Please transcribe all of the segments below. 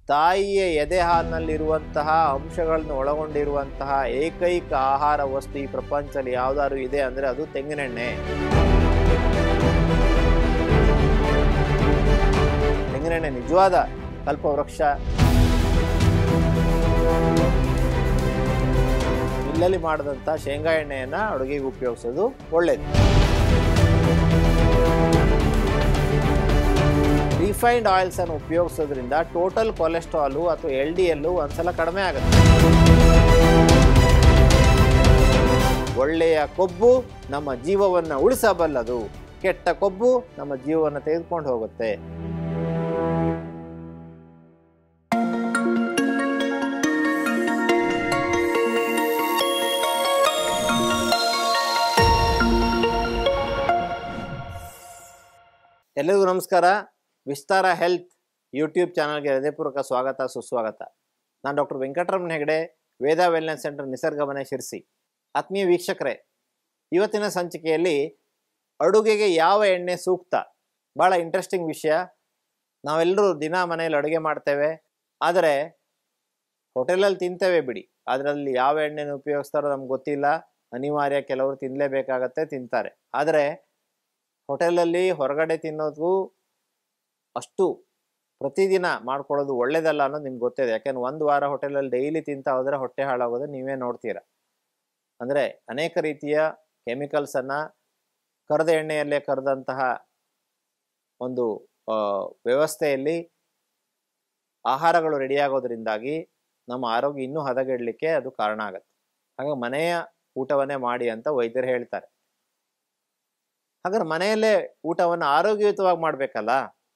ತಾಯಿಯ ಎದೆ ಹಾಲಿನಲ್ಲಿರುವಂತಹ ಅಂಶಗಳನ್ನು ಒಳಗೊಂಡಿರುವಂತಹ ಏಕೈಕ ಆಹಾರ ವಸ್ತು ಈ ಪ್ರಪಂಚದಲ್ಲಿ ಯಾವ್ದಾದ್ರು ಇದೆ ಅಂದ್ರೆ ಅದು ತೆಂಗಿನೆಣ್ಣೆ ತೆಂಗಿನೆಣ್ಣೆ ನಿಜವಾದ ಕಲ್ಪವೃಕ್ಷ ಮಿಲ್ಲಲ್ಲಿ ಮಾಡಿದಂಥ ಶೇಂಗಾ ಎಣ್ಣೆಯನ್ನ ಅಡುಗೆಗೆ ಉಪಯೋಗಿಸೋದು ಒಳ್ಳೇದು ರಿಫೈನ್ಡ್ ಆಯಿಲ್ಸ್ ಅನ್ನು ಉಪಯೋಗಿಸೋದ್ರಿಂದ ಟೋಟಲ್ ಕೊಲೆಸ್ಟ್ರಾಲು ಅಥವಾ ಎಲ್ ಡಿ ಎಲ್ಲು ಒಂದ್ಸಲ ಕಡಿಮೆ ಆಗುತ್ತೆ ಒಳ್ಳೆಯ ಕೊಬ್ಬು ನಮ್ಮ ಜೀವವನ್ನು ಉಳಿಸಬಲ್ಲದು ಕೆಟ್ಟ ಕೊಬ್ಬು ನಮ್ಮ ಜೀವವನ್ನು ತೆಗೆದುಕೊಂಡು ಹೋಗುತ್ತೆ ಎಲ್ಲರಿಗೂ ನಮಸ್ಕಾರ ವಿಸ್ತಾರ ಹೆಲ್ತ್ ಯೂಟ್ಯೂಬ್ ಚಾನಲ್ಗೆ ಹೃದಯಪೂರ್ವಕ ಸ್ವಾಗತ ಸುಸ್ವಾಗತ ನಾನು doctor Venkataramana Hegde Veda wellness centre Nisargamane Sirsi ಆತ್ಮೀಯ ವೀಕ್ಷಕರೇ ಇವತ್ತಿನ ಸಂಚಿಕೆಯಲ್ಲಿ ಅಡುಗೆಗೆ ಯಾವ ಎಣ್ಣೆ ಸೂಕ್ತ ಭಾಳ ಇಂಟ್ರೆಸ್ಟಿಂಗ್ ವಿಷಯ ನಾವೆಲ್ಲರೂ ದಿನ ಮನೆಯಲ್ಲಿ ಅಡುಗೆ ಮಾಡ್ತೇವೆ ಆದರೆ ಹೋಟೆಲಲ್ಲಿ ತಿಂತೇವೆ ಬಿಡಿ ಅದರಲ್ಲಿ ಯಾವ ಎಣ್ಣೆನ ಉಪಯೋಗಿಸ್ತಾರೋ ನಮ್ಗೆ ಗೊತ್ತಿಲ್ಲ ಅನಿವಾರ್ಯ ಕೆಲವರು ತಿನ್ನಲೇಬೇಕಾಗತ್ತೆ ತಿಂತಾರೆ ಆದರೆ ಹೋಟೆಲಲ್ಲಿ ಹೊರಗಡೆ ತಿನ್ನೋದು ಅಷ್ಟು ಪ್ರತಿದಿನ ಮಾಡ್ಕೊಳ್ಳೋದು ಒಳ್ಳೇದಲ್ಲ ಅನ್ನೋದು ನಿಮ್ಗೆ ಗೊತ್ತಿದೆ ಯಾಕೆಂದ್ರೆ ಒಂದು ವಾರ ಹೋಟೆಲಲ್ಲಿ ಡೈಲಿ ತಿಂತ ಹೋದರೆ ಹೊಟ್ಟೆ ಹಾಳಾಗೋದು ನೀವೇ ನೋಡ್ತೀರ ಅಂದರೆ ಅನೇಕ ರೀತಿಯ ಕೆಮಿಕಲ್ಸನ್ನು ಕರೆದ ಎಣ್ಣೆಯಲ್ಲೇ ಕರೆದಂತಹ ಒಂದು ಆ, ವ್ಯವಸ್ಥೆಯಲ್ಲಿ ಆಹಾರಗಳು ರೆಡಿಯಾಗೋದ್ರಿಂದಾಗಿ ನಮ್ಮ ಆರೋಗ್ಯ ಇನ್ನೂ ಹದಗೆಡಲಿಕ್ಕೆ ಅದು ಕಾರಣ ಆಗುತ್ತೆ ಹಾಗಾಗಿ ಮನೆಯ ಊಟವನ್ನೇ ಮಾಡಿ ಅಂತ ವೈದ್ಯರು ಹೇಳ್ತಾರೆ ಹಾಗಾದ್ರೆ ಮನೆಯಲ್ಲೇ ಊಟವನ್ನು ಆರೋಗ್ಯಯುತವಾಗಿ ಮಾಡಬೇಕಲ್ಲ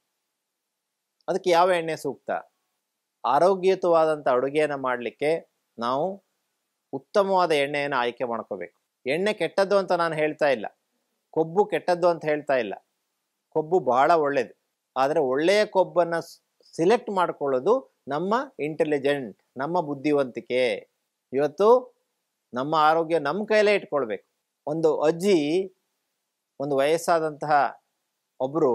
ಅದಕ್ಕೆ ಯಾವ ಎಣ್ಣೆ ಸೂಕ್ತ ಆರೋಗ್ಯಯುತವಾದಂಥ ಅಡುಗೆಯನ್ನು ಮಾಡಲಿಕ್ಕೆ ನಾವು ಉತ್ತಮವಾದ ಎಣ್ಣೆಯನ್ನು ಆಯ್ಕೆ ಮಾಡ್ಕೋಬೇಕು ಎಣ್ಣೆ ಕೆಟ್ಟದ್ದು ಅಂತ ನಾನು ಹೇಳ್ತಾ ಇಲ್ಲ ಕೊಬ್ಬು ಕೆಟ್ಟದ್ದು ಅಂತ ಹೇಳ್ತಾ ಇಲ್ಲ ಕೊಬ್ಬು ಬಹಳ ಒಳ್ಳೆಯದು ಆದರೆ ಒಳ್ಳೆಯ ಕೊಬ್ಬನ್ನು ಸಿಲೆಕ್ಟ್ ಮಾಡ್ಕೊಳ್ಳೋದು ನಮ್ಮ ಇಂಟೆಲಿಜೆಂಟ್ ನಮ್ಮ ಬುದ್ಧಿವಂತಿಕೆ ಇವತ್ತು ನಮ್ಮ ಆರೋಗ್ಯ ನಮ್ಮ ಕೈಲೇ ಇಟ್ಕೊಳ್ಬೇಕು ಒಂದು ಅಜ್ಜಿ ಒಂದು ವಯಸ್ಸಾದಂತಹ ಒಬ್ಬರು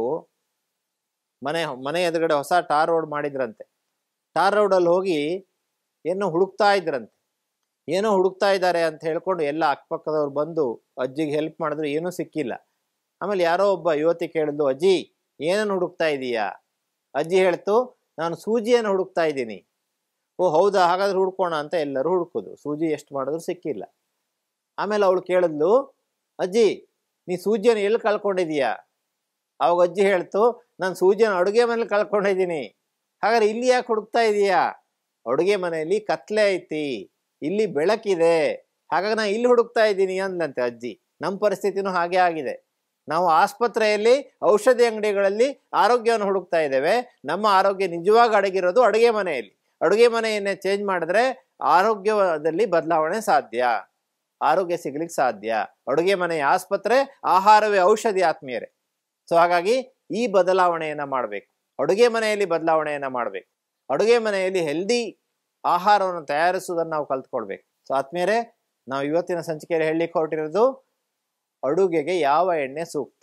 ಮನೆ ಮನೆ ಎದುರುಗಡೆ ಹೊಸ ಟಾರ್ ರೋಡ್ ಮಾಡಿದ್ರಂತೆ ಟಾರ್ ರೋಡಲ್ಲಿ ಹೋಗಿ ಏನೋ ಹುಡುಕ್ತಾ ಇದ್ರಂತೆ ಏನೋ ಹುಡುಕ್ತಾ ಇದ್ದಾರೆ ಅಂತ ಹೇಳ್ಕೊಂಡು ಎಲ್ಲ ಅಕ್ಕಪಕ್ಕದವ್ರು ಬಂದು ಅಜ್ಜಿಗೆ ಹೆಲ್ಪ್ ಮಾಡಿದ್ರು ಏನೂ ಸಿಕ್ಕಿಲ್ಲ ಆಮೇಲೆ ಯಾರೋ ಒಬ್ಬ ಯುವತಿ ಕೇಳಿದ್ಲು ಅಜ್ಜಿ ಏನನ್ನು ಹುಡುಕ್ತಾ ಇದೀಯಾ ಅಜ್ಜಿ ಹೇಳ್ತು ನಾನು ಸೂಜಿಯನ್ನು ಹುಡುಕ್ತಾ ಇದ್ದೀನಿ ಓ ಹೌದಾ ಹಾಗಾದ್ರೆ ಹುಡ್ಕೋಣ ಅಂತ ಎಲ್ಲರೂ ಹುಡುಕೋದು ಸೂಜಿ ಎಷ್ಟು ಮಾಡಿದ್ರು ಸಿಕ್ಕಿಲ್ಲ ಆಮೇಲೆ ಅವಳು ಕೇಳಿದ್ಲು ಅಜ್ಜಿ ನೀ ಸೂಜಿಯನ್ನು ಎಲ್ಲಿ ಕಳ್ಕೊಂಡಿದೀಯಾ ಅವಾಗ ಅಜ್ಜಿ ಹೇಳ್ತು ನಾನು ಸೂಜಿಯನ್ನು ಅಡುಗೆ ಮನೇಲಿ ಕಳ್ಕೊಂಡಿದ್ದೀನಿ ಹಾಗಾದ್ರೆ ಇಲ್ಲಿ ಯಾಕೆ ಹುಡುಕ್ತಾ ಇದೀಯಾ ಅಡುಗೆ ಮನೆಯಲ್ಲಿ ಕತ್ಲೆ ಐತಿ ಇಲ್ಲಿ ಬೆಳಕಿದೆ ಹಾಗಾಗಿ ನಾನು ಇಲ್ಲಿ ಹುಡುಕ್ತಾ ಇದ್ದೀನಿ ಅಂದ್ಲಂತೆ ಅಜ್ಜಿ ನಮ್ಮ ಪರಿಸ್ಥಿತಿನೂ ಹಾಗೆ ಆಗಿದೆ ನಾವು ಆಸ್ಪತ್ರೆಯಲ್ಲಿ ಔಷಧಿ ಅಂಗಡಿಗಳಲ್ಲಿ ಆರೋಗ್ಯವನ್ನು ಹುಡುಕ್ತಾ ಇದ್ದೇವೆ ನಮ್ಮ ಆರೋಗ್ಯ ನಿಜವಾಗಿ ಅಡಗಿರೋದು ಅಡುಗೆ ಮನೆಯಲ್ಲಿ ಅಡುಗೆ ಮನೆಯನ್ನೇ ಚೇಂಜ್ ಮಾಡಿದ್ರೆ ಆರೋಗ್ಯದಲ್ಲಿ ಬದಲಾವಣೆ ಸಾಧ್ಯ ಆರೋಗ್ಯ ಸಿಗ್ಲಿಕ್ಕೆ ಸಾಧ್ಯ ಅಡುಗೆ ಮನೆಯ ಆಸ್ಪತ್ರೆ ಆಹಾರವೇ ಔಷಧಿ ಆತ್ಮೀಯರೇ ಸೊ ಹಾಗಾಗಿ ಈ ಬದಲಾವಣೆಯನ್ನ ಮಾಡಬೇಕು ಅಡುಗೆ ಮನೆಯಲ್ಲಿ ಬದಲಾವಣೆಯನ್ನ ಮಾಡಬೇಕು ಅಡುಗೆ ಮನೆಯಲ್ಲಿ ಹೆಲ್ದಿ ಆಹಾರವನ್ನು ತಯಾರಿಸುವುದನ್ನು ನಾವು ಕಲ್ತ್ಕೊಳ್ಬೇಕು ಸೊ ಆತ್ಮೀಯರೇ ನಾವು ಇವತ್ತಿನ ಸಂಚಿಕೆಯಲ್ಲಿ ಹೇಳಲಿಕ್ಕೆ ಹೊರಟಿರೋದು ಅಡುಗೆಗೆ ಯಾವ ಎಣ್ಣೆ ಸೂಕ್ತ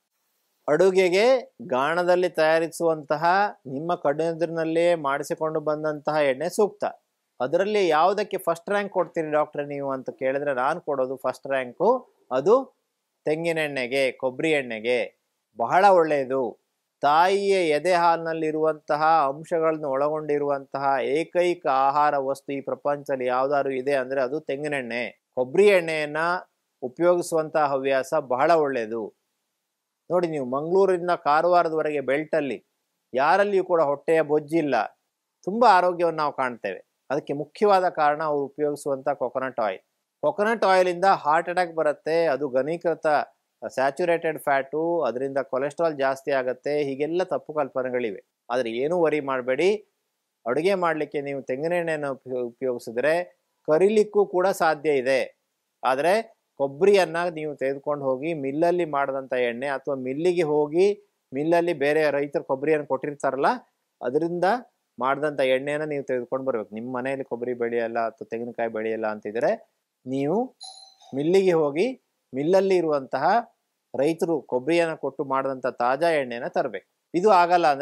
ಅಡುಗೆಗೆ ಗಾಣದಲ್ಲಿ ತಯಾರಿಸುವಂತಹ ನಿಮ್ಮ ಕಣ್ಣೆದುರಿನಲ್ಲೇ ಮಾಡಿಸಿಕೊಂಡು ಬಂದಂತಹ ಎಣ್ಣೆ ಸೂಕ್ತ ಅದರಲ್ಲಿ ಯಾವುದಕ್ಕೆ ಫಸ್ಟ್ ರ್ಯಾಂಕ್ ಕೊಡ್ತೀರಿ ಡಾಕ್ಟ್ರೆ ನೀವು ಅಂತ ಕೇಳಿದ್ರೆ ನಾನು ಕೊಡೋದು ಫಸ್ಟ್ ರ್ಯಾಂಕು ಅದು ತೆಂಗಿನೆಣ್ಣೆಗೆ ಕೊಬ್ಬರಿ ಎಣ್ಣೆಗೆ ಬಹಳ ಒಳ್ಳೆಯದು ತಾಯಿಯ ಎದೆ ಹಾಲಿನಲ್ಲಿರುವಂತಹ ಅಂಶಗಳನ್ನು ಒಳಗೊಂಡಿರುವಂತಹ ಏಕೈಕ ಆಹಾರ ವಸ್ತು ಈ ಪ್ರಪಂಚದಲ್ಲಿ ಯಾವ್ದಾದ್ರು ಇದೆ ಅಂದ್ರೆ ಅದು ತೆಂಗಿನೆಣ್ಣೆ ಕೊಬ್ಬರಿ ಎಣ್ಣೆಯನ್ನ ಉಪಯೋಗಿಸುವಂತಹ ಹವ್ಯಾಸ ಬಹಳ ಒಳ್ಳೆಯದು ನೋಡಿ ನೀವು ಮಂಗಳೂರಿಂದ ಕಾರವಾರದವರೆಗೆ ಬೆಲ್ಟಲ್ಲಿ ಯಾರಲ್ಲಿಯೂ ಕೂಡ ಹೊಟ್ಟೆಯ ಬೊಜ್ಜಿಲ್ಲ ತುಂಬ ಆರೋಗ್ಯವನ್ನು ನಾವು ಕಾಣ್ತೇವೆ ಅದಕ್ಕೆ ಮುಖ್ಯವಾದ ಕಾರಣ ಅವರು ಉಪಯೋಗಿಸುವಂಥ ಕೊಕೊನಟ್ ಆಯಿಲ್ ಕೊಕೊನಟ್ ಆಯಿಲಿಂದ ಹಾರ್ಟ್ ಅಟ್ಯಾಕ್ ಬರುತ್ತೆ ಅದು ಘನೀಕೃತ ಸ್ಯಾಚುರೇಟೆಡ್ ಫ್ಯಾಟು ಅದರಿಂದ ಕೊಲೆಸ್ಟ್ರಾಲ್ ಜಾಸ್ತಿ ಆಗುತ್ತೆ ಹೀಗೆಲ್ಲ ತಪ್ಪು ಕಲ್ಪನೆಗಳಿವೆ ಆದರೆ ಏನೂ ವರಿ ಮಾಡಬೇಡಿ ಅಡುಗೆ ಮಾಡಲಿಕ್ಕೆ ನೀವು ತೆಂಗಿನೆಣ್ಣೆಯನ್ನು ಉಪಯೋ ಉಪಯೋಗಿಸಿದ್ರೆ ಕರಿಲಿಕ್ಕೂ ಕೂಡ ಸಾಧ್ಯ ಇದೆ ಆದರೆ ಕೊಬ್ಬರಿಯನ್ನು ನೀವು ತೆಗೆದುಕೊಂಡು ಹೋಗಿ ಮಿಲ್ಲಲ್ಲಿ ಮಾಡಿದಂಥ ಎಣ್ಣೆ ಅಥವಾ ಮಿಲ್ಲಿಗೆ ಹೋಗಿ ಮಿಲ್ಲಲ್ಲಿ ಬೇರೆ ರೈತರು ಕೊಬ್ಬರಿಯನ್ನು ಕೊಟ್ಟಿರ್ತಾರಲ್ಲ ಅದರಿಂದ ಮಾಡಿದಂಥ ಎಣ್ಣೆಯನ್ನು ನೀವು ತೆಗೆದುಕೊಂಡು ಬರ್ಬೇಕು ನಿಮ್ಮ ಮನೆಯಲ್ಲಿ ಕೊಬ್ಬರಿ ಬೆಳೆಯಲ್ಲ ಅಥವಾ ತೆಂಗಿನಕಾಯಿ ಬೆಳೆಯಲ್ಲ ಅಂತಿದ್ರೆ ನೀವು ಮಿಲ್ಲಿಗೆ ಹೋಗಿ ಮಿಲ್ಲಲ್ಲಿ ಇರುವಂತಹ ರೈತರು ಕೊಬ್ಬರಿಯನ್ನು ಕೊಟ್ಟು ಮಾಡಿದಂಥ ತಾಜಾ ಎಣ್ಣೆನ ತರಬೇಕು ಇದು ಆಗಲ್ಲ ಅಂದರೆ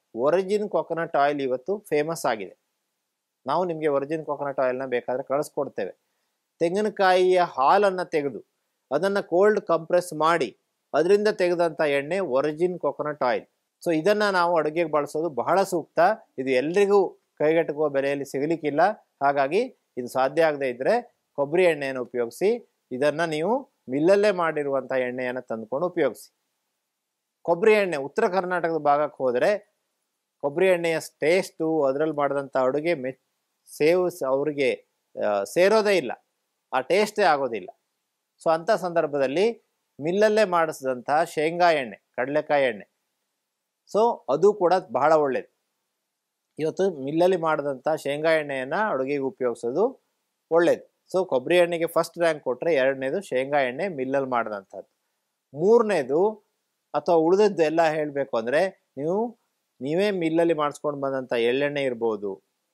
ಒರಿಜಿನ್ ಕೊಕೊನಟ್ ಆಯಿಲ್ ಇವತ್ತು ಫೇಮಸ್ ಆಗಿದೆ ನಾವು ನಿಮಗೆ ಒರಿಜಿನ್ ಕೊಕೊನಟ್ ಆಯಿಲ್ನ ಬೇಕಾದರೆ ಕಳಿಸ್ಕೊಡ್ತೇವೆ ತೆಂಗಿನಕಾಯಿಯ ಹಾಲನ್ನು ತೆಗೆದು ಅದನ್ನು ಕೋಲ್ಡ್ ಕಂಪ್ರೆಸ್ ಮಾಡಿ ಅದರಿಂದ ತೆಗೆದಂಥ ಎಣ್ಣೆ ಒರಿಜಿನ್ ಕೊಕೊನಟ್ ಆಯಿಲ್ ಸೊ ಇದನ್ನು ನಾವು ಅಡುಗೆಗೆ ಬಳಸೋದು ಬಹಳ ಸೂಕ್ತ ಇದು ಎಲ್ರಿಗೂ ಕೈಗೆಟುಕುವ ಬೆಲೆಯಲ್ಲಿ ಸಿಗಲಿಕ್ಕಿಲ್ಲ ಹಾಗಾಗಿ ಇದು ಸಾಧ್ಯ ಆಗದೆ ಇದ್ದರೆ ಕೊಬ್ಬರಿ ಎಣ್ಣೆಯನ್ನು ಉಪಯೋಗಿಸಿ ಇದನ್ನು ನೀವು ಮಿಲ್ಲಲ್ಲೇ ಮಾಡಿರುವಂಥ ಎಣ್ಣೆಯನ್ನು ತಂದುಕೊಂಡು ಉಪಯೋಗಿಸಿ ಕೊಬ್ಬರಿ ಎಣ್ಣೆ ಉತ್ತರ ಕರ್ನಾಟಕದ ಭಾಗಕ್ಕೆ ಹೋದರೆ ಕೊಬ್ಬರಿ ಎಣ್ಣೆಯ ಟೇಸ್ಟು ಅದರಲ್ಲಿ ಮಾಡಿದಂಥ ಅಡುಗೆ ಮೆ ಸೇವ್ ಅವರಿಗೆ ಸೇರೋದೇ ಇಲ್ಲ ಆ ಟೇಸ್ಟೇ ಆಗೋದಿಲ್ಲ ಸೊ ಅಂಥ ಸಂದರ್ಭದಲ್ಲಿ ಮಿಲ್ಲಲ್ಲೇ ಮಾಡಿಸಿದಂತಹ ಶೇಂಗಾ ಎಣ್ಣೆ ಕಡಲೆಕಾಯಿ ಎಣ್ಣೆ ಸೊ ಅದು ಕೂಡ ಬಹಳ ಒಳ್ಳೆಯದು ಇವತ್ತು ಮಿಲ್ಲಲ್ಲಿ ಮಾಡಿದಂಥ ಶೇಂಗಾ ಎಣ್ಣೆಯನ್ನು ಅಡುಗೆಗೆ ಉಪಯೋಗಿಸೋದು ಒಳ್ಳೆಯದು ಸೊ ಕೊಬ್ಬರಿ ಎಣ್ಣೆಗೆ ಫಸ್ಟ್ ರ್ಯಾಂಕ್ ಕೊಟ್ಟರೆ ಎರಡನೇದು ಶೇಂಗಾ ಎಣ್ಣೆ ಮಿಲ್ಲಲ್ಲಿ ಮಾಡಿದಂಥದ್ದು ಮೂರನೇದು ಅಥವಾ ಉಳಿದದ್ದು ಎಲ್ಲ ಹೇಳಬೇಕು ಅಂದರೆ ನೀವು ನೀವೇ ಮಿಲ್ಲಲ್ಲಿ ಮಾಡಿಸ್ಕೊಂಡು ಬಂದಂಥ ಎಳ್ಳೆಣ್ಣೆ ಇರ್ಬೋದು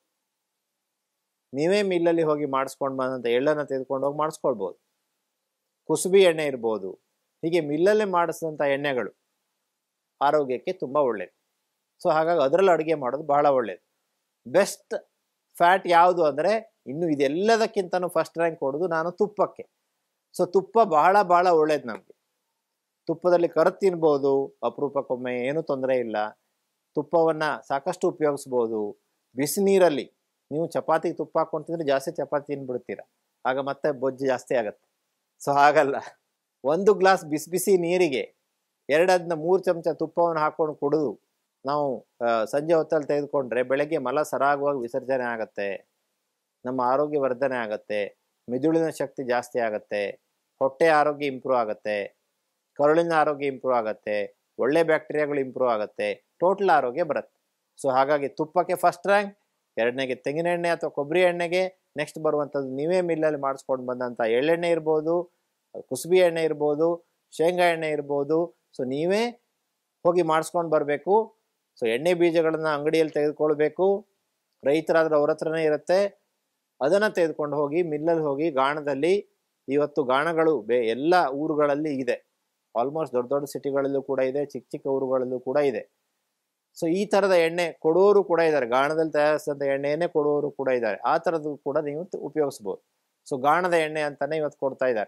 ನೀವೇ ಮಿಲ್ಲಲ್ಲಿ ಹೋಗಿ ಮಾಡಿಸ್ಕೊಂಡು ಬಂದಂಥ ಎಳ್ಳನ್ನು ತೆಗೆದುಕೊಂಡು ಹೋಗಿ ಮಾಡಿಸ್ಕೊಳ್ಬೋದು ಕುಸುಬಿ ಎಣ್ಣೆ ಇರ್ಬೋದು ಹೀಗೆ ಮಿಲ್ಲಲ್ಲಿ ಮಾಡಿಸಿದಂಥ ಎಣ್ಣೆಗಳು ಆರೋಗ್ಯಕ್ಕೆ ತುಂಬ ಒಳ್ಳೆಯದು ಸೊ ಹಾಗಾಗಿ ಅದರಲ್ಲಿ ಅಡುಗೆ ಮಾಡೋದು ಬಹಳ ಒಳ್ಳೆಯದು ಬೆಸ್ಟ್ ಫ್ಯಾಟ್ ಯಾವುದು ಅಂದರೆ ಇನ್ನು ಇದೆಲ್ಲದಕ್ಕಿಂತನೂ ಫಸ್ಟ್ ರ್ಯಾಂಕ್ ಕೊಡೋದು ನಾನು ತುಪ್ಪಕ್ಕೆ ಸೊ ತುಪ್ಪ ಬಹಳ ಬಹಳ ಒಳ್ಳೇದು ನಮಗೆ ತುಪ್ಪದಲ್ಲಿ ಕರತ್ ತಿನ್ಬೋದು ಅಪರೂಪಕ್ಕೊಮ್ಮೆ ಏನೂ ತೊಂದರೆ ಇಲ್ಲ ತುಪ್ಪವನ್ನು ಸಾಕಷ್ಟು ಉಪಯೋಗಿಸ್ಬೋದು ಬಿಸಿ ನೀರಲ್ಲಿ ನೀವು ಚಪಾತಿಗೆ ತುಪ್ಪ ಹಾಕೊಂಡು ತಿಂದರೆ ಜಾಸ್ತಿ ಚಪಾತಿ ತಿನ್ಬಿಡ್ತೀರ ಆಗ ಮತ್ತೆ ಬೊಜ್ಜು ಜಾಸ್ತಿ ಆಗುತ್ತೆ ಸೊ ಹಾಗಲ್ಲ ಒಂದು ಗ್ಲಾಸ್ ಬಿಸಿ ಬಿಸಿ ನೀರಿಗೆ ಎರಡದನ್ನ ಮೂರು ಚಮಚ ತುಪ್ಪವನ್ನು ಹಾಕೊಂಡು ಕುಡಿದು ನಾವು ಸಂಜೆ ಹೊತ್ತಲ್ಲಿ ತೆಗೆದುಕೊಂಡ್ರೆ ಬೆಳಗ್ಗೆ ಮಲ ಸರಾಗವಾಗಿ ವಿಸರ್ಜನೆ ಆಗುತ್ತೆ ನಮ್ಮ ಆರೋಗ್ಯ ವರ್ಧನೆ ಆಗುತ್ತೆ ಮಿದುಳಿನ ಶಕ್ತಿ ಜಾಸ್ತಿ ಆಗುತ್ತೆ ಹೊಟ್ಟೆ ಆರೋಗ್ಯ ಇಂಪ್ರೂವ್ ಆಗುತ್ತೆ ಕರುಳಿನ ಆರೋಗ್ಯ ಇಂಪ್ರೂವ್ ಆಗುತ್ತೆ ಒಳ್ಳೆ ಬ್ಯಾಕ್ಟೀರಿಯಾಗಳು ಇಂಪ್ರೂವ್ ಆಗುತ್ತೆ ಟೋಟಲ್ ಆರೋಗ್ಯ ಬರುತ್ತೆ ಸೊ ಹಾಗಾಗಿ ತುಪ್ಪಕ್ಕೆ ಫಸ್ಟ್ ರ್ಯಾಂಕ್ ಎರಡನೇಗೆ ತೆಂಗಿನ ಎಣ್ಣೆ ಅಥವಾ ಕೊಬ್ಬರಿ ಎಣ್ಣೆಗೆ ನೆಕ್ಸ್ಟ್ ಬರುವಂಥದ್ದು ನೀವೇ ಮಿಲ್ಲಲ್ಲಿ ಮಾಡಿಸ್ಕೊಂಡು ಬಂದಂಥ ಎಳ್ಳೆಣ್ಣೆ ಇರ್ಬೋದು ಕುಸುಬಿ ಎಣ್ಣೆ ಇರ್ಬೋದು ಶೇಂಗಾ ಎಣ್ಣೆ ಇರ್ಬೋದು ಸೊ ನೀವೇ ಹೋಗಿ ಮಾಡಿಸ್ಕೊಂಡು ಬರಬೇಕು ಸೊ ಎಣ್ಣೆ ಬೀಜಗಳನ್ನು ಅಂಗಡಿಯಲ್ಲಿ ತೆಗೆದುಕೊಳ್ಬೇಕು ರೈತರಾದ್ರೆ ಅವ್ರ ಹತ್ರನೇ ಇರುತ್ತೆ ಅದನ್ನು ತೆಗೆದುಕೊಂಡು ಹೋಗಿ ಮಿಲ್ಲಲ್ಲಿ ಹೋಗಿ ಗಾಣದಲ್ಲಿ ಇವತ್ತು ಗಾಣಗಳು ಬೇ ಎಲ್ಲ ಊರುಗಳಲ್ಲಿ ಇದೆ ಆಲ್ಮೋಸ್ಟ್ ದೊಡ್ಡ ದೊಡ್ಡ ಸಿಟಿಗಳಲ್ಲೂ ಕೂಡ ಇದೆ ಚಿಕ್ಕ ಚಿಕ್ಕ ಊರುಗಳಲ್ಲೂ ಕೂಡ ಇದೆ ಸೊ ಈ ಥರದ ಎಣ್ಣೆ ಕೊಡೋರು ಕೂಡ ಇದ್ದಾರೆ ಗಾಣದಲ್ಲಿ ತಯಾರಿಸಿದಂಥ ಎಣ್ಣೆಯನ್ನೇ ಕೊಡುವವರು ಕೂಡ ಇದ್ದಾರೆ ಆ ಥರದ್ದು ಕೂಡ ನೀವು ಉಪಯೋಗಿಸ್ಬೋದು ಸೊ ಗಾಣದ ಎಣ್ಣೆ ಅಂತಾನೆ ಇವತ್ತು ಕೊಡ್ತಾ ಇದ್ದಾರೆ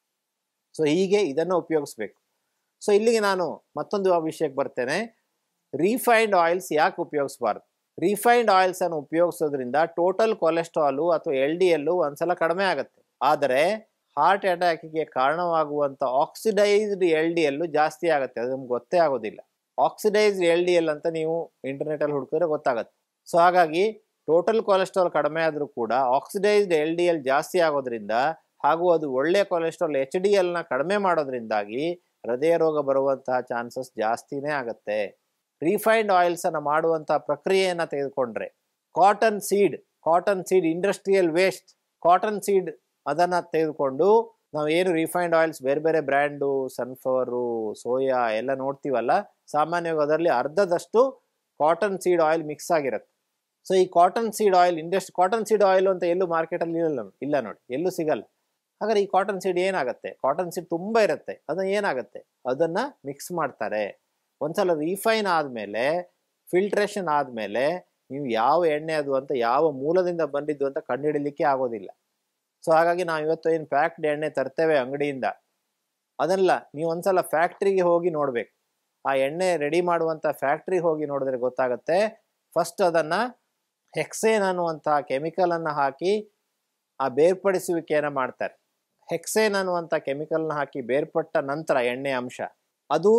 ಸೊ ಹೀಗೆ ಇದನ್ನು ಉಪಯೋಗಿಸ್ಬೇಕು ಸೊ ಇಲ್ಲಿಗೆ ನಾನು ಮತ್ತೊಂದು ವಿಷಯಕ್ಕೆ ಬರ್ತೇನೆ ರೀಫೈನ್ಡ್ ಆಯಿಲ್ಸ್ ಯಾಕೆ ಉಪಯೋಗಿಸ್ಬಾರ್ದು ರಿಫೈನ್ಡ್ ಆಯಿಲ್ಸ್ ಅನ್ನು ಉಪಯೋಗಿಸೋದ್ರಿಂದ ಟೋಟಲ್ ಕೊಲೆಸ್ಟ್ರಾಲು ಅಥವಾ ಎಲ್ ಡಿ ಎಲ್ಲು ಒಂದ್ಸಲ ಕಡಿಮೆ ಆಗುತ್ತೆ ಆದರೆ ಹಾರ್ಟ್ ಅಟ್ಯಾಕಿಗೆ ಕಾರಣವಾಗುವಂಥ ಆಕ್ಸಿಡೈಸ್ಡ್ ಎಲ್ ಡಿ ಎಲ್ಲು ಜಾಸ್ತಿ ಆಗುತ್ತೆ ಅದು ನಮ್ಗೆ ಗೊತ್ತೇ ಆಗೋದಿಲ್ಲ ಆಕ್ಸಿಡೈಸ್ಡ್ ಎಲ್ ಡಿ ಎಲ್ ಅಂತ ನೀವು ಇಂಟರ್ನೆಟಲ್ಲಿ ಹುಡುಕಿದ್ರೆ ಗೊತ್ತಾಗುತ್ತೆ ಸೊ ಹಾಗಾಗಿ ಟೋಟಲ್ ಕೊಲೆಸ್ಟ್ರಾಲ್ ಕಡಿಮೆ ಆದರೂ ಕೂಡ ಆಕ್ಸಿಡೈಸ್ಡ್ ಎಲ್ ಡಿ ಎಲ್ ಜಾಸ್ತಿ ಆಗೋದ್ರಿಂದ ಹಾಗೂ ಅದು ಒಳ್ಳೆಯ ಕೊಲೆಸ್ಟ್ರಾಲ್ ಎಚ್ ಡಿ ಎಲ್ನ ಕಡಿಮೆ ಮಾಡೋದ್ರಿಂದಾಗಿ ಹೃದಯ ರೋಗ ಬರುವಂತಹ ಚಾನ್ಸಸ್ ಜಾಸ್ತಿನೇ ಆಗುತ್ತೆ ರಿಫೈನ್ಡ್ ಆಯಿಲ್ಸ್ ಅನ್ನು ಮಾಡುವಂತಹ ಪ್ರಕ್ರಿಯೆಯನ್ನು ತೆಗೆದುಕೊಂಡ್ರೆ cotton seed cotton seed industrial waste cotton seed ಅದನ್ನ ತೆಗೆದುಕೊಂಡು ನಾವು ಏನು ರಿಫೈನ್ಡ್ ಆಯಿಲ್ಸ್ ಬೇರೆ ಬೇರೆ ಬ್ರ್ಯಾಂಡು ಸನ್ಫ್ಲವರು ಸೋಯಾ ಎಲ್ಲ ನೋಡ್ತೀವಲ್ಲ ಸಾಮಾನ್ಯವಾಗಿ ಅದರಲ್ಲಿ ಅರ್ಧದಷ್ಟು ಕಾಟನ್ ಸೀಡ್ ಆಯಿಲ್ ಮಿಕ್ಸ್ ಆಗಿರುತ್ತೆ ಸೊ ಈ ಕಾಟನ್ ಸೀಡ್ ಆಯಿಲ್ ಇಂಡಸ್ಟ್ ಕಾಟನ್ ಸೀಡ್ ಆಯಿಲ್ ಅಂತ ಎಲ್ಲೂ ಮಾರ್ಕೆಟಲ್ಲಿ ಇಲ್ಲ ಇಲ್ಲ ನೋಡಿ ಎಲ್ಲೂ ಸಿಗಲ್ಲ ಹಾಗಾದ್ರೆ ಈ ಕಾಟನ್ ಸೀಡ್ ಏನಾಗುತ್ತೆ ಕಾಟನ್ ಸೀಡ್ ತುಂಬ ಇರುತ್ತೆ ಅದನ್ನ ಏನಾಗುತ್ತೆ ಅದನ್ನ ಮಿಕ್ಸ್ ಮಾಡ್ತಾರೆ ಒಂದ್ಸಲ ರಿಫೈನ್ ಆದಮೇಲೆ ಫಿಲ್ಟ್ರೇಷನ್ ಆದಮೇಲೆ ನೀವು ಯಾವ ಎಣ್ಣೆ ಅದು ಅಂತ ಯಾವ ಮೂಲದಿಂದ ಬಂದಿದ್ದು ಅಂತ ಕಂಡುಹಿಡಲಿಕ್ಕೆ ಆಗೋದಿಲ್ಲ ಸೊ ಹಾಗಾಗಿ ನಾವು ಇವತ್ತು ಏನು ಪ್ಯಾಕ್ಡ್ ಎಣ್ಣೆ ತರ್ತೇವೆ ಅಂಗಡಿಯಿಂದ ಅದಲ್ಲ ನೀವು ಒಂದ್ಸಲ ಫ್ಯಾಕ್ಟ್ರಿಗೆ ಹೋಗಿ ನೋಡ್ಬೇಕು ಆ ಎಣ್ಣೆ ರೆಡಿ ಮಾಡುವಂಥ ಫ್ಯಾಕ್ಟ್ರಿಗೆ ಹೋಗಿ ನೋಡಿದ್ರೆ ಗೊತ್ತಾಗುತ್ತೆ ಫಸ್ಟ್ ಅದನ್ನು ಹೆಕ್ಸೇನ್ ಅನ್ನುವಂಥ ಕೆಮಿಕಲನ್ನು ಹಾಕಿ ಆ ಬೇರ್ಪಡಿಸುವಿಕೆಯನ್ನು ಮಾಡ್ತಾರೆ ಹೆಕ್ಸೇನ್ ಅನ್ನುವಂಥ ಕೆಮಿಕಲ್ನ ಹಾಕಿ ಬೇರ್ಪಟ್ಟ ನಂತರ ಎಣ್ಣೆ ಅಂಶ ಅದು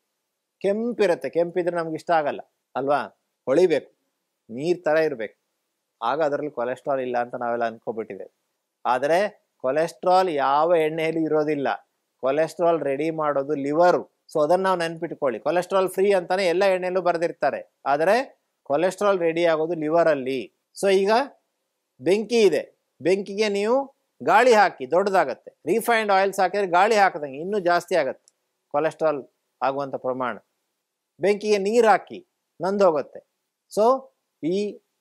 ಕೆಂಪಿರುತ್ತೆ ಕೆಂಪಿದ್ರೆ ನಮ್ಗೆ ಇಷ್ಟ ಆಗಲ್ಲ ಅಲ್ವಾ ಹೊಳಿಬೇಕು ನೀರು ಥರ ಇರಬೇಕು ಆಗ ಅದರಲ್ಲಿ ಕೊಲೆಸ್ಟ್ರಾಲ್ ಇಲ್ಲ ಅಂತ ನಾವೆಲ್ಲ ಅನ್ಕೋಬಿಟ್ಟಿದ್ದೇವೆ ಆದರೆ ಕೊಲೆಸ್ಟ್ರಾಲ್ ಯಾವ ಎಣ್ಣೆಯಲ್ಲಿ ಇರೋದಿಲ್ಲ ಕೊಲೆಸ್ಟ್ರಾಲ್ ರೆಡಿ ಮಾಡೋದು ಲಿವರು ಸೊ ಅದನ್ನು ನಾವು ನೆನ್ಪಿಟ್ಕೊಳ್ಳಿ ಕೊಲೆಸ್ಟ್ರಾಲ್ ಫ್ರೀ ಅಂತಾನೆ ಎಲ್ಲ ಎಣ್ಣೆಯಲ್ಲೂ ಬರೆದಿರ್ತಾರೆ ಆದರೆ ಕೊಲೆಸ್ಟ್ರಾಲ್ ರೆಡಿ ಆಗೋದು ಲಿವರಲ್ಲಿ ಸೊ ಈಗ ಬೆಂಕಿ ಇದೆ ಬೆಂಕಿಗೆ ನೀವು ಗಾಳಿ ಹಾಕಿ ದೊಡ್ಡದಾಗತ್ತೆ ರಿಫೈನ್ಡ್ ಆಯಿಲ್ಸ್ ಹಾಕಿದ್ರೆ ಗಾಳಿ ಹಾಕದಂಗೆ ಇನ್ನೂ ಜಾಸ್ತಿ ಆಗತ್ತೆ ಕೊಲೆಸ್ಟ್ರಾಲ್ ಆಗುವಂಥ ಪ್ರಮಾಣ ಬೆಂಕಿಗೆ ನೀರು ಹಾಕಿ ನಂದೋಗುತ್ತೆ ಸೊ ಈ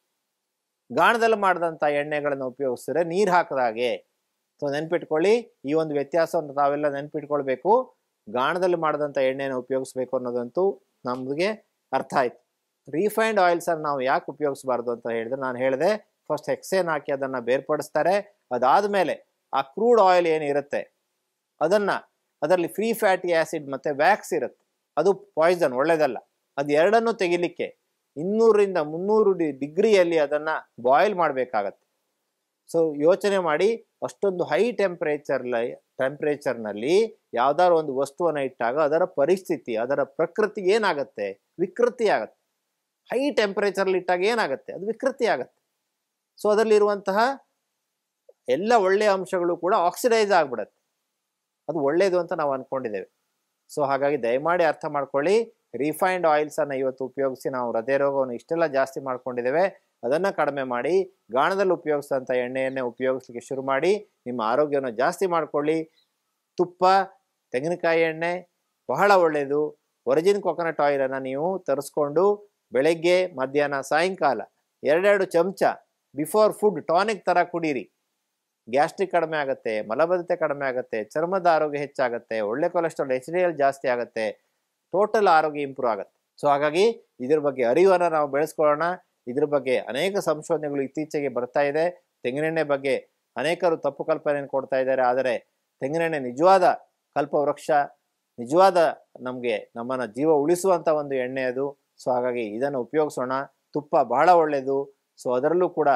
ಗಾಣದಲ್ಲಿ ಮಾಡಿದಂಥ ಎಣ್ಣೆಗಳನ್ನು ಉಪಯೋಗಿಸಿದ್ರೆ ನೀರು ಹಾಕಿದಾಗೆ ಸೊ ನೆನ್ಪಿಟ್ಕೊಳ್ಳಿ ಈ ಒಂದು ವ್ಯತ್ಯಾಸವನ್ನು ತಾವೆಲ್ಲ ನೆನ್ಪಿಟ್ಕೊಳ್ಬೇಕು ಗಾಣದಲ್ಲಿ ಮಾಡಿದಂಥ ಎಣ್ಣೆನ ಉಪಯೋಗಿಸ್ಬೇಕು ಅನ್ನೋದಂತೂ ನಮಗೆ ಅರ್ಥ ಆಯ್ತು ರಿಫೈನ್ಡ್ ಆಯಿಲ್ಸನ್ನು ನಾವು ಯಾಕೆ ಉಪಯೋಗಿಸಬಾರ್ದು ಅಂತ ಹೇಳಿದ್ರೆ ನಾನು ಹೇಳಿದೆ ಫಸ್ಟ್ ಹೆಕ್ಸೇನ್ ಹಾಕಿ ಅದನ್ನು ಬೇರ್ಪಡಿಸ್ತಾರೆ ಅದಾದಮೇಲೆ ಆ ಕ್ರೂಡ್ ಆಯಿಲ್ ಏನಿರುತ್ತೆ ಅದನ್ನು ಅದರಲ್ಲಿ ಫ್ರೀ ಫ್ಯಾಟಿ ಆ್ಯಸಿಡ್ ಮತ್ತು ವ್ಯಾಕ್ಸ್ ಇರುತ್ತೆ ಅದು ಪಾಯ್ಸನ್ ಒಳ್ಳೆಯದಲ್ಲ ಅದು ಎರಡನ್ನೂ ತೆಗಿಲಿಕ್ಕೆ ಇನ್ನೂರರಿಂದ ಮುನ್ನೂರು ಡಿ ಡಿಗ್ರಿಯಲ್ಲಿ ಅದನ್ನು ಬಾಯ್ಲ್ ಮಾಡಬೇಕಾಗತ್ತೆ ಸೊ ಯೋಚನೆ ಮಾಡಿ ಅಷ್ಟೊಂದು ಹೈ ಟೆಂಪ್ರೇಚರ್ಲ ಟೆಂಪ್ರೇಚರ್ನಲ್ಲಿ ಯಾವ್ದಾದ್ರು ಒಂದು ವಸ್ತುವನ್ನು ಇಟ್ಟಾಗ ಅದರ ಪರಿಸ್ಥಿತಿ ಅದರ ಪ್ರಕೃತಿ ಏನಾಗುತ್ತೆ ವಿಕೃತಿ ಆಗತ್ತೆ ಹೈ ಟೆಂಪ್ರೇಚರ್ಲಿ ಇಟ್ಟಾಗ ಏನಾಗುತ್ತೆ ಅದು ವಿಕೃತಿ ಆಗತ್ತೆ ಸೊ ಅದರಲ್ಲಿರುವಂತಹ ಎಲ್ಲ ಒಳ್ಳೆಯ ಅಂಶಗಳು ಕೂಡ ಆಕ್ಸಿಡೈಸ್ ಆಗಿಬಿಡತ್ತೆ ಅದು ಒಳ್ಳೆಯದು ಅಂತ ನಾವು ಅಂದ್ಕೊಂಡಿದ್ದೇವೆ ಸೊ ಹಾಗಾಗಿ ದಯಮಾಡಿ ಅರ್ಥ ಮಾಡ್ಕೊಳ್ಳಿ ರಿಫೈನ್ಡ್ ಆಯಿಲ್ಸನ್ನು ಇವತ್ತು ಉಪಯೋಗಿಸಿ ನಾವು ಹೃದಯ ರೋಗವನ್ನು ಇಷ್ಟೆಲ್ಲ ಜಾಸ್ತಿ ಮಾಡ್ಕೊಂಡಿದ್ದೇವೆ ಅದನ್ನು ಕಡಿಮೆ ಮಾಡಿ ಗಾಣದಲ್ಲಿ ಉಪಯೋಗಿಸಿದಂಥ ಎಣ್ಣೆಯನ್ನೇ ಉಪಯೋಗಿಸ್ಲಿಕ್ಕೆ ಶುರು ಮಾಡಿ ನಿಮ್ಮ ಆರೋಗ್ಯವನ್ನು ಜಾಸ್ತಿ ಮಾಡ್ಕೊಳ್ಳಿ ತುಪ್ಪ ತೆಂಗಿನಕಾಯಿ ಎಣ್ಣೆ ಬಹಳ ಒಳ್ಳೆಯದು ಒರಿಜಿನ್ ಕೊಕೊನಟ್ ಆಯಿಲನ್ನು ನೀವು ತರಿಸ್ಕೊಂಡು ಬೆಳಗ್ಗೆ ಮಧ್ಯಾಹ್ನ ಸಾಯಂಕಾಲ ಎರಡೆರಡು ಚಮಚ ಬಿಫೋರ್ ಫುಡ್ ಟಾನಿಕ್ ಥರ ಕುಡೀರಿ ಗ್ಯಾಸ್ಟ್ರಿಕ್ ಕಡಿಮೆ ಆಗುತ್ತೆ ಮಲಬದ್ಧತೆ ಕಡಿಮೆ ಆಗುತ್ತೆ ಚರ್ಮದ ಆರೋಗ್ಯ ಹೆಚ್ಚಾಗುತ್ತೆ ಒಳ್ಳೆ ಕೊಲೆಸ್ಟ್ರಾಲ್ ಎಚ್ ಡಿ ಎಲ್ ಜಾಸ್ತಿ ಆಗುತ್ತೆ ಟೋಟಲ್ ಆರೋಗ್ಯ ಇಂಪ್ರೂವ್ ಆಗುತ್ತೆ ಸೊ ಹಾಗಾಗಿ ಇದ್ರ ಬಗ್ಗೆ ಅರಿವನ್ನು ನಾವು ಬೆಳೆಸ್ಕೊಳ್ಳೋಣ ಇದ್ರ ಬಗ್ಗೆ ಅನೇಕ ಸಂಶೋಧನೆಗಳು ಇತ್ತೀಚೆಗೆ ಬರ್ತಾ ಇದೆ ತೆಂಗಿನೆಣ್ಣೆ ಬಗ್ಗೆ ಅನೇಕರು ತಪ್ಪು ಕಲ್ಪನೆಯನ್ನು ಕೊಡ್ತಾ ಇದ್ದಾರೆ ಆದರೆ ತೆಂಗಿನೆಣ್ಣೆ ನಿಜವಾದ ಕಲ್ಪವೃಕ್ಷ ನಿಜವಾದ ನಮಗೆ ನಮ್ಮನ್ನು ಜೀವ ಉಳಿಸುವಂಥ ಒಂದು ಎಣ್ಣೆ ಅದು ಸೊ ಹಾಗಾಗಿ ಇದನ್ನು ಉಪಯೋಗಿಸೋಣ ತುಪ್ಪ ಬಹಳ ಒಳ್ಳೆಯದು ಸೊ ಅದರಲ್ಲೂ ಕೂಡ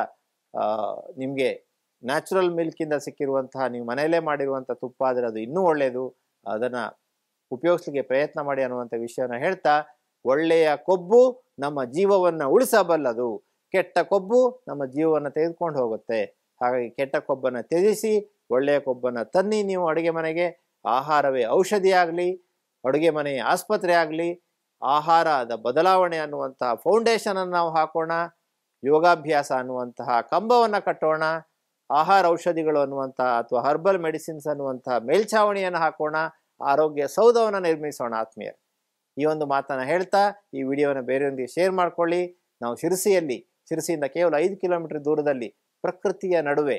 ನಿಮಗೆ ನ್ಯಾಚುರಲ್ ಮಿಲ್ಕಿಂದ ಸಿಕ್ಕಿರುವಂತಹ ನೀವು ಮನೆಯಲ್ಲೇ ಮಾಡಿರುವಂಥ ತುಪ್ಪ ಆದರೆ ಅದು ಇನ್ನೂ ಒಳ್ಳೆಯದು ಅದನ್ನು ಉಪಯೋಗಿಸ್ಲಿಕ್ಕೆ ಪ್ರಯತ್ನ ಮಾಡಿ ಅನ್ನುವಂಥ ವಿಷಯನ ಹೇಳ್ತಾ ಒಳ್ಳೆಯ ಕೊಬ್ಬು ನಮ್ಮ ಜೀವವನ್ನು ಉಳಿಸಬಲ್ಲದು ಕೆಟ್ಟ ಕೊಬ್ಬು ನಮ್ಮ ಜೀವವನ್ನು ತೆಗೆದುಕೊಂಡು ಹೋಗುತ್ತೆ ಹಾಗಾಗಿ ಕೆಟ್ಟ ಕೊಬ್ಬನ್ನು ತ್ಯಜಿಸಿ ಒಳ್ಳೆಯ ಕೊಬ್ಬನ್ನು ತನ್ನಿ ನೀವು ಅಡುಗೆ ಮನೆಗೆ ಆಹಾರವೇ ಔಷಧಿ ಆಗಲಿ ಅಡುಗೆ ಮನೆ ಆಸ್ಪತ್ರೆ ಆಗಲಿ ಆಹಾರದ ಬದಲಾವಣೆ ಅನ್ನುವಂತಹ ಫೌಂಡೇಶನನ್ನು ನಾವು ಹಾಕೋಣ ಯೋಗಾಭ್ಯಾಸ ಅನ್ನುವಂತಹ ಕಂಬವನ್ನು ಕಟ್ಟೋಣ ಆಹಾರ ಔಷಧಿಗಳು ಅನ್ನುವಂತಹ ಅಥವಾ ಹರ್ಬಲ್ ಮೆಡಿಸಿನ್ಸ್ ಅನ್ನುವಂತಹ ಮೇಲ್ಛಾವಣಿಯನ್ನು ಹಾಕೋಣ ಆರೋಗ್ಯ ಸೌಧವನ್ನು ನಿರ್ಮಿಸೋಣ ಆತ್ಮೀಯರು ಈ ಒಂದು ಮಾತನ್ನು ಹೇಳ್ತಾ ಈ ವಿಡಿಯೋನ ಬೇರೆಯೊಂದಿಗೆ ಶೇರ್ ಮಾಡ್ಕೊಳ್ಳಿ ನಾವು ಶಿರಸಿಯಲ್ಲಿ ಶಿರಸಿಯಿಂದ ಕೇವಲ ಐದು ಕಿಲೋಮೀಟರ್ ದೂರದಲ್ಲಿ ಪ್ರಕೃತಿಯ ನಡುವೆ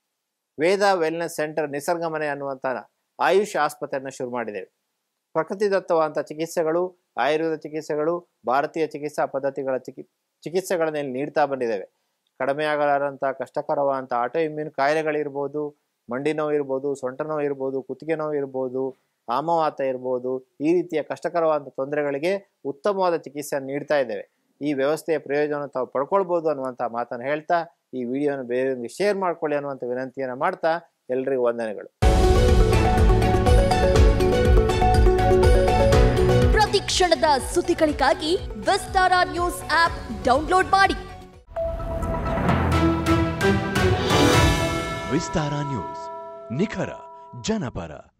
ವೇದ ವೆಲ್ನೆಸ್ ಸೆಂಟರ್ ನಿಸರ್ಗ ಮನೆ ಅನ್ನುವಂಥ ಆಯುಷ್ ಆಸ್ಪತ್ರೆಯನ್ನು ಶುರು ಮಾಡಿದ್ದೇವೆ ಪ್ರಕೃತಿ ದತ್ತವಾದಂಥ ಚಿಕಿತ್ಸೆಗಳು ಆಯುರ್ವೇದ ಚಿಕಿತ್ಸೆಗಳು ಭಾರತೀಯ ಚಿಕಿತ್ಸಾ ಪದ್ಧತಿಗಳ ಚಿಕಿ ಚಿಕಿತ್ಸೆಗಳನ್ನು ಇಲ್ಲಿ ನೀಡ್ತಾ ಬಂದಿದ್ದೇವೆ ಕಡಿಮೆ ಆಗಲಾರಂಥ ಕಷ್ಟಕರವಾದಂಥ ಆಟೋ ಇಮ್ಯೂನ್ ಕಾಯಿಲೆಗಳಿರ್ಬೋದು ಮಂಡಿ ನೋವು ಇರ್ಬೋದು ಸೊಂಟ ನೋವು ಇರ್ಬೋದು ಕುತ್ತಿಗೆ ನೋವು ಇರ್ಬೋದು ಆಮವಾತ ಇರ್ಬೋದು ಈ ರೀತಿಯ ಕಷ್ಟಕರವಾದಂಥ ತೊಂದರೆಗಳಿಗೆ ಉತ್ತಮವಾದ ಚಿಕಿತ್ಸೆಯನ್ನು ನೀಡ್ತಾ ಇದ್ದೇವೆ ಈ ವ್ಯವಸ್ಥೆಯ ಪ್ರಯೋಜನ ತಾವು ಪಡ್ಕೊಳ್ಬೋದು ಅನ್ನುವಂಥ ಮಾತನ್ನು ಹೇಳ್ತಾ ಈ ವಿಡಿಯೋನ ಬೇರೆಯವರಿಗೆ ಶೇರ್ ಮಾಡ್ಕೊಳ್ಳಿ ಅನ್ನುವಂಥ ವಿನಂತಿಯನ್ನು ಮಾಡ್ತಾ ಎಲ್ರಿಗೂ ವಂದನೆಗಳು ಪ್ರತಿ ಕ್ಷಣದ ಸುದ್ದಿಗಳಿಗಾಗಿ ವಿಸ್ತಾರ ನ್ಯೂಸ್ ಆಪ್ ಡೌನ್ಲೋಡ್ ಮಾಡಿ ವಿಸ್ತಾರ ನ್ಯೂಸ್ ನಿಖರ ಜನಪರ